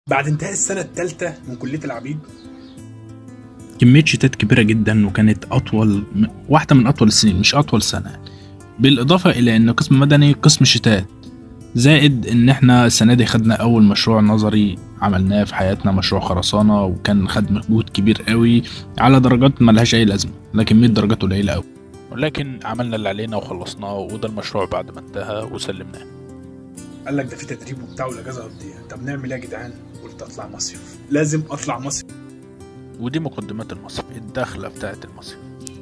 بعد انتهاء السنة الثالثة من كلية العبيد كمية شتات كبيرة جدا وكانت أطول واحدة من أطول السنين مش أطول سنة بالإضافة إلى إن قسم مدني قسم شتات زائد إن إحنا السنة دي خدنا أول مشروع نظري عملناه في حياتنا مشروع خرسانة وكان خد مجهود كبير قوي على درجات ملهاش أي لازمة لكن 100 درجات قليلة قوي ولكن عملنا اللي علينا وخلصناه وده المشروع بعد ما انتهى وسلمناه قال لك ده في تدريب وبتاع والاجازة قضيها طب نعمل ايه يا جدعان؟ قلت اطلع مصيف لازم اطلع مصيف ودي مقدمات المصيف الدخلة بتاعت المصيف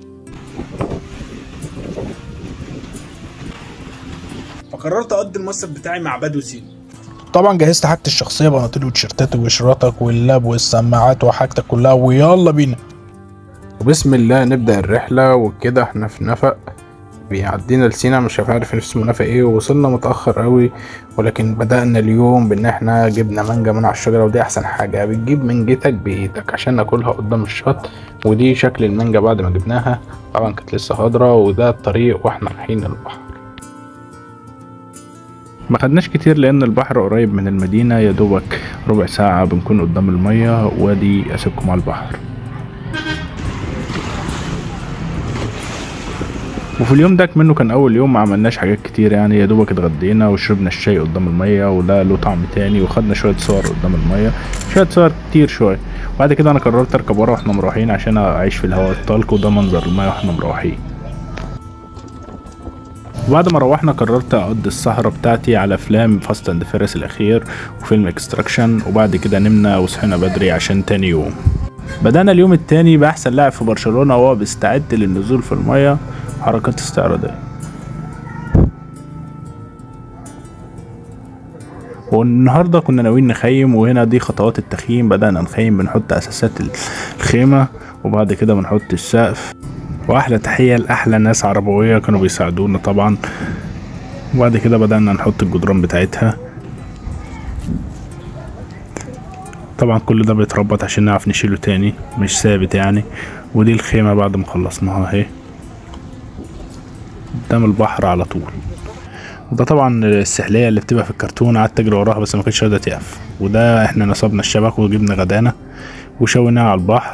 فقررت اقضي المصيف بتاعي مع بدو سين طبعا جهزت حاجتي الشخصيه بناطيل وتيشيرتات وشراطك واللاب والسماعات وحاجتك كلها ويلا بينا وبسم الله نبدأ الرحلة وكده احنا في نفق بيعدينا لسينا مش عارف اسمه نفق ايه ووصلنا متأخر قوي ولكن بدأنا اليوم بان احنا جبنا مانجا من على الشجرة ودي احسن حاجة بتجيب منجتك بايدك عشان ناكلها قدام الشط ودي شكل المانجا بعد ما جبناها طبعا كانت لسه خضرة وده الطريق واحنا رايحين البحر ما خدناش كتير لان البحر قريب من المدينة يا دوبك ربع ساعة بنكون قدام المية وادي اسيبكم على البحر وفي اليوم ده منه كان اول يوم ما عملناش حاجات كتير يعني يا دوبك اتغدينا وشربنا الشاي قدام الميه وده له طعم تاني وخدنا شويه صور قدام الميه شويه صور كتير شويه وبعد كده انا قررت اركب ورا واحنا مروحين عشان اعيش في الهواء الطلق وده منظر الميه واحنا مروحين وبعد ما روحنا قررت اقضي السهرة بتاعتي على افلام فاست اند فيرس الاخير وفيلم اكستراكشن وبعد كده نمنا وصحينا بدري عشان تاني يوم بدأنا اليوم التاني بأحسن لاعب في برشلونة وهو بيستعد للنزول في المية حركات استعراضية والنهاردة كنا ناويين نخيم وهنا دي خطوات التخييم بدأنا نخيم بنحط أساسات الخيمة وبعد كده بنحط السقف وأحلى تحية لأحلى ناس عربوية كانوا بيساعدونا طبعا وبعد كده بدأنا نحط الجدران بتاعتها طبعا كل ده بيتربط عشان نعرف نشيله تاني مش ثابت يعني ودي الخيمة بعد ما خلصناها اهي قدام البحر على طول وده طبعا السحلية اللي بتبقى في الكرتون قعدت اجري وراها بس ما كانتش راضية تقف وده احنا نصبنا الشبك وجبنا غدانا وشويناها على البحر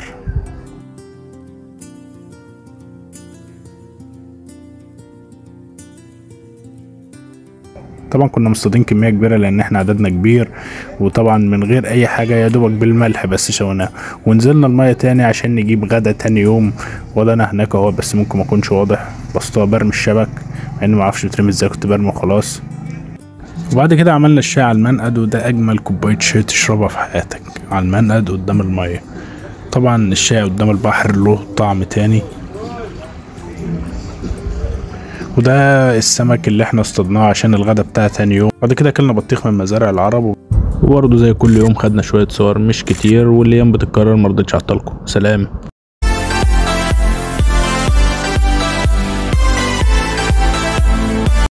طبعا كنا مصطادين كميه كبيره لان احنا عددنا كبير وطبعا من غير اي حاجه يا دوبك بالملح بس شويناه ونزلنا الميه تاني عشان نجيب غدا تاني يوم ولا انا هناك اهو بس ممكن ما اكونش واضح بس برمي الشبك مع اني ما اعرفش بترمي ازاي كنت برمي خلاص وبعد كده عملنا الشاي على المنقد وده اجمل كوبايه شاي تشربها في حياتك على المنقد قدام الميه طبعا الشاي قدام البحر له طعم تاني وده السمك اللي احنا اصطادناه عشان الغدا بتاع تاني يوم بعد كده اكلنا بطيخ من مزارع العرب وبرضه زي كل يوم خدنا شوية صور مش كتير والايام بتتكرر مرضتش اعطلكم سلام